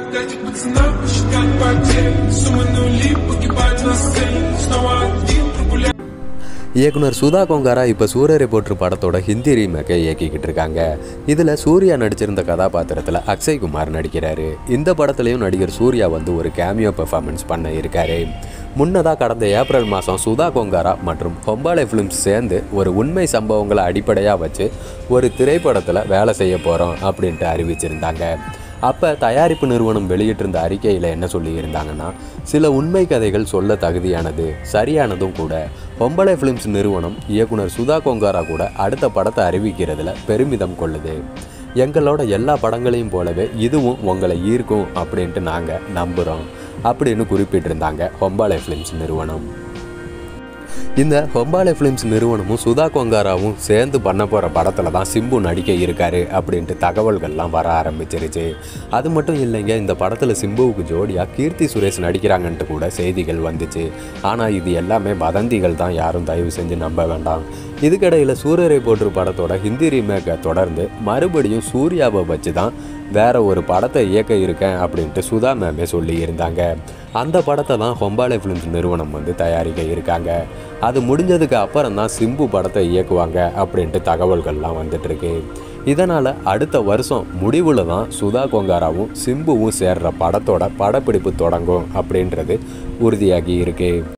Дайте пацанам посчитать потери Сумманую лип, погибать на сцене Снова один прогуляю இயக்குனர் சுதா கொங்காரா இப்போ சூரரை போற்று படத்தோட ஹிந்தி ரீமேக்கை இயக்கிக்கிட்டு இருக்காங்க இதில் சூர்யா நடிச்சிருந்த கதாபாத்திரத்தில் அக்ஷய் குமார் நடிக்கிறாரு இந்த படத்துலையும் நடிகர் சூர்யா வந்து ஒரு கேமியோ பெர்ஃபார்மன்ஸ் பண்ண இருக்காரு முன்னதாக கடந்த ஏப்ரல் மாதம் சுதா கொங்காரா மற்றும் ஹொம்பாலே ஃபிலிம்ஸ் சேர்ந்து ஒரு உண்மை சம்பவங்களை அடிப்படையாக வச்சு ஒரு திரைப்படத்தில் வேலை செய்ய போகிறோம் அப்படின்ட்டு அறிவிச்சிருந்தாங்க அப்போ தயாரிப்பு நிறுவனம் வெளியிட்டிருந்த அறிக்கையில் என்ன சொல்லியிருந்தாங்கன்னா சில உண்மை கதைகள் சொல்ல தகுதியானது சரியானதும் கூட பொம்பளை ஃபிலிம்ஸ் நிறுவனம் இயக்குனர் சுதா கொங்காரா கூட அடுத்த படத்தை அறிவிக்கிறதுல பெருமிதம் கொள்ளுது எங்களோட எல்லா படங்களையும் போலவே இதுவும் உங்களை ஈர்க்கும் அப்படின்ட்டு நாங்கள் நம்புகிறோம் அப்படின்னு குறிப்பிட்டிருந்தாங்க ஹொம்பாலே ஃபிலிம்ஸ் நிறுவனம் இந்த ஹொம்பாலே ஃபிலிம்ஸ் நிறுவனமும் சுதா கொங்காராவும் சேர்ந்து பண்ண போகிற படத்தில் தான் சிம்பு நடிக்க இருக்காரு அப்படின்ட்டு தகவல்கள்லாம் வர ஆரம்பிச்சிருச்சு அது மட்டும் இல்லைங்க இந்த படத்தில் சிம்புவுக்கு ஜோடியாக கீர்த்தி சுரேஷ் நடிக்கிறாங்கன்ட்டு கூட செய்திகள் வந்துச்சு ஆனால் இது எல்லாமே வதந்திகள் தான் யாரும் தயவு செஞ்சு நம்ப வேண்டாம் இதுக்கிடையில் சூரியரை போற்று படத்தோட ஹிந்தி ரீமேக்கை தொடர்ந்து மறுபடியும் சூர்யாவை வச்சு தான் வேற ஒரு படத்தை இயக்க இருக்கேன் அப்படின்ட்டு சுதா மேமே சொல்லி இருந்தாங்க அந்த படத்தை தான் ஹொம்பாலே ஃபிலிம்ஸ் நிறுவனம் வந்து தயாரிக்க இருக்காங்க அது முடிஞ்சதுக்கு அப்புறம் தான் சிம்பு படத்தை இயக்குவாங்க அப்படின்ட்டு தகவல்கள்லாம் வந்துட்டு இருக்கு இதனால் அடுத்த வருஷம் முடிவில் தான் சுதா கொங்காராவும் சிம்புவும் சேர்ற படத்தோட படப்பிடிப்பு தொடங்கும் அப்படின்றது உறுதியாகி இருக்கு